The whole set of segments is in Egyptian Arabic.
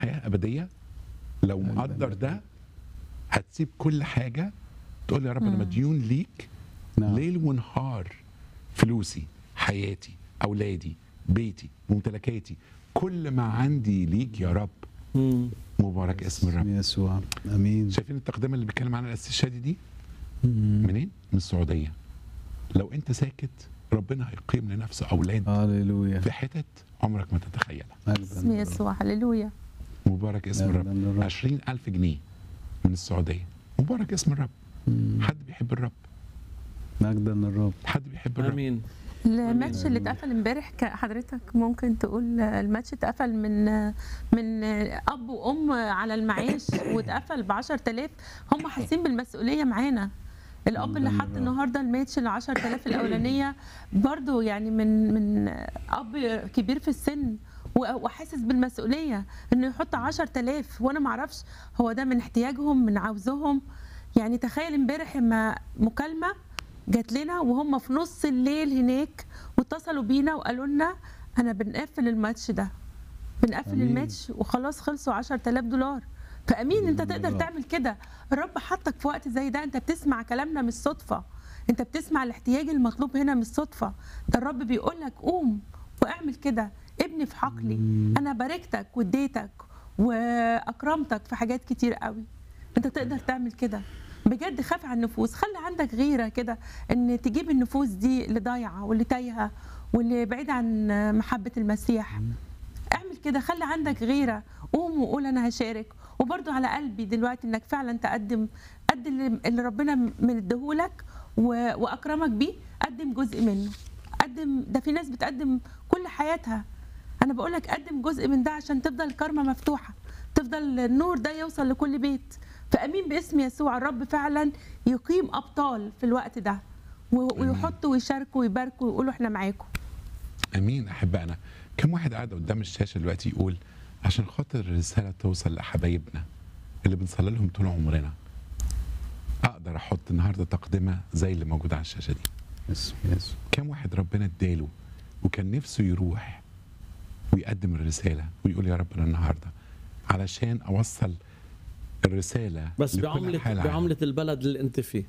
حياه ابديه لو مقدر ده هتسيب كل حاجه تقول يا رب انا مديون ليك نعم. ليل ونهار فلوسي حياتي اولادي بيتي ممتلكاتي كل ما عندي ليك يا رب مم. مبارك اسم الرب باسم يسوع امين شايفين التقدمه اللي بيتكلم عنها الاستشهادي دي منين من السعوديه لو انت ساكت ربنا هيقيم لنفسه اولاد هللويا في حتت عمرك ما تتخيلها باسم يسوع هللويا مبارك اسم مجداً الرب للرب. 20000 جنيه من السعوديه مبارك اسم الرب حد بيحب الرب مجدا للرب حد بيحب الرب امين الماتش اللي اتقفل امبارح ك- حضرتك ممكن تقول الماتش اتقفل من من اب وام على المعاش واتقفل ب 10000 هم حاسين بالمسؤوليه معانا الاب اللي حط النهارده الماتش ال 10000 الاولانيه برضو يعني من من اب كبير في السن و- وحاسس بالمسؤوليه انه يحط 10000 وانا ما اعرفش هو ده من احتياجهم من عاوزهم يعني تخيل امبارح لما مكالمه جات لنا وهم في نص الليل هناك واتصلوا بينا وقالوا لنا انا بنقفل الماتش ده بنقفل أمين. الماتش وخلاص خلصوا 10000 دولار فامين انت أمين يا تقدر رب. تعمل كده الرب حطك في وقت زي ده انت بتسمع كلامنا مش صدفه انت بتسمع الاحتياج المطلوب هنا مش صدفه ده الرب بيقول لك قوم واعمل كده ابني في حقلي انا باركتك واديتك واكرمتك في حاجات كتير قوي انت تقدر تعمل كده بجد خاف على النفوس خلي عندك غيره كده ان تجيب النفوس دي اللي ضايعه واللي تايهه واللي بعيده عن محبه المسيح اعمل كده خلي عندك غيره قوم وقول انا هشارك وبرضو على قلبي دلوقتي انك فعلا تقدم قد اللي اللي ربنا مديهولك و- واكرمك بيه قدم جزء منه قدم ده في ناس بتقدم كل حياتها انا بقول لك قدم جزء من ده عشان تفضل الكرمه مفتوحه تفضل النور ده يوصل لكل بيت فامين باسم يسوع الرب فعلا يقيم ابطال في الوقت ده و- ويحطوا ويشاركوا ويباركوا ويقولوا احنا معاكم امين احبائنا كم واحد قاعد قدام الشاشه دلوقتي يقول عشان خاطر الرساله توصل لحبايبنا اللي بنصلي لهم طول عمرنا اقدر احط النهارده تقدمه زي اللي موجوده على الشاشه دي باسم يسوع كم واحد ربنا اداله وكان نفسه يروح ويقدم الرساله ويقول يا رب انا النهارده علشان اوصل الرساله بس لكل بعمله أنحاء العالم. بعمله البلد اللي انت فيه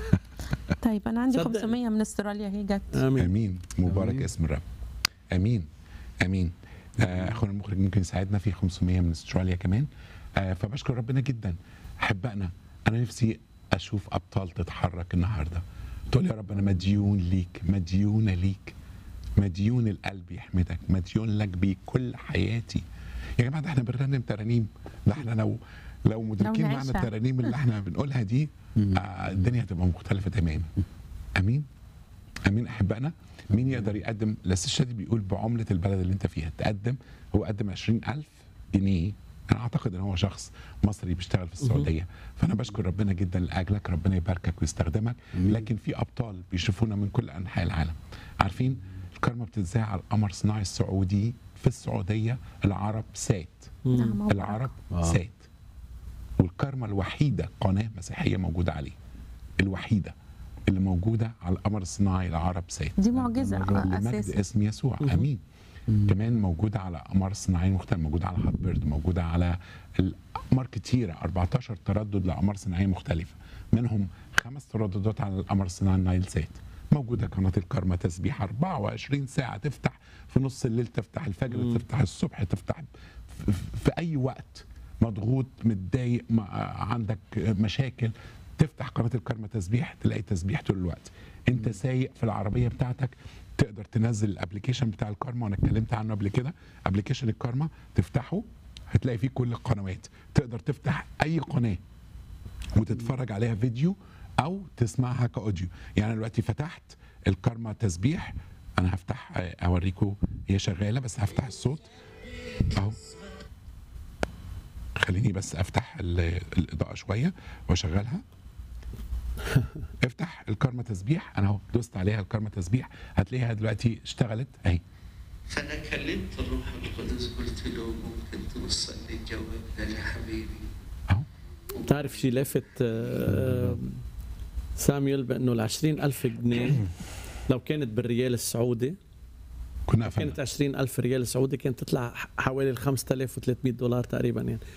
طيب انا عندي صدقني. 500 من استراليا هي جت امين امين مبارك آمين. اسم الرب امين امين آه، اخونا المخرج ممكن يساعدنا في 500 من استراليا كمان آه، فبشكر ربنا جدا احبائنا انا نفسي اشوف ابطال تتحرك النهارده تقول يا رب انا مديون ليك مديونه ليك مديون القلب يحمدك مديون لك بكل حياتي يا جماعه ده احنا بنرنم ترانيم ده احنا لو لو مدركين معنى نعيشها. الترانيم اللي احنا بنقولها دي آه، الدنيا هتبقى مختلفه تماما امين امين احبائنا مين يقدر يقدم الاستشهادي بيقول بعمله البلد اللي انت فيها تقدم هو قدم 20000 جنيه انا اعتقد ان هو شخص مصري بيشتغل في السعوديه فانا بشكر ربنا جدا لاجلك ربنا يباركك ويستخدمك لكن في ابطال بيشوفونا من كل انحاء العالم عارفين الكرمه بتتذاع على القمر الصناعي السعودي في السعوديه العرب سات نعم وبركة. العرب آه. سات والكرمه الوحيده قناه مسيحيه موجوده عليه الوحيده اللي موجوده على القمر الصناعي العرب سات دي معجزه لمجد اساسا اسم يسوع امين كمان موجوده على اقمار صناعيه مختلفه موجوده على هات بيرد موجوده على الاقمار كتيره 14 تردد لاقمار صناعيه مختلفه منهم خمس ترددات على القمر الصناعي النايل سات موجوده قناه الكرمه تسبيح 24 ساعه تفتح في نص الليل تفتح الفجر تفتح الصبح تفتح في, في اي وقت مضغوط متضايق ما- عندك مشاكل تفتح قناه الكرمه تسبيح تلاقي تسبيح طول الوقت انت سايق في العربيه بتاعتك تقدر تنزل الابلكيشن بتاع الكارما وانا اتكلمت عنه قبل كده ابلكيشن الكارما تفتحه هتلاقي فيه كل القنوات تقدر تفتح اي قناه وتتفرج عليها فيديو او تسمعها كاوديو يعني انا دلوقتي فتحت الكارما تسبيح انا هفتح آه، اوريكم هي شغاله بس هفتح الصوت اهو خليني بس افتح ال- الاضاءه شويه واشغلها افتح الكارما تسبيح انا اهو دوست عليها الكارما تسبيح هتلاقيها دلوقتي اشتغلت اهي فانا كلمت الروح القدس قلت له ممكن توصل لي جوابنا لحبيبي اهو بتعرف شيء لافت آه، ساميول بانه ال 20000 جنيه لو كانت بالريال السعودي كنا قفلنا كانت 20 ألف ريال سعودي كانت تطلع حوالي ال 5300 دولار تقريبا يعني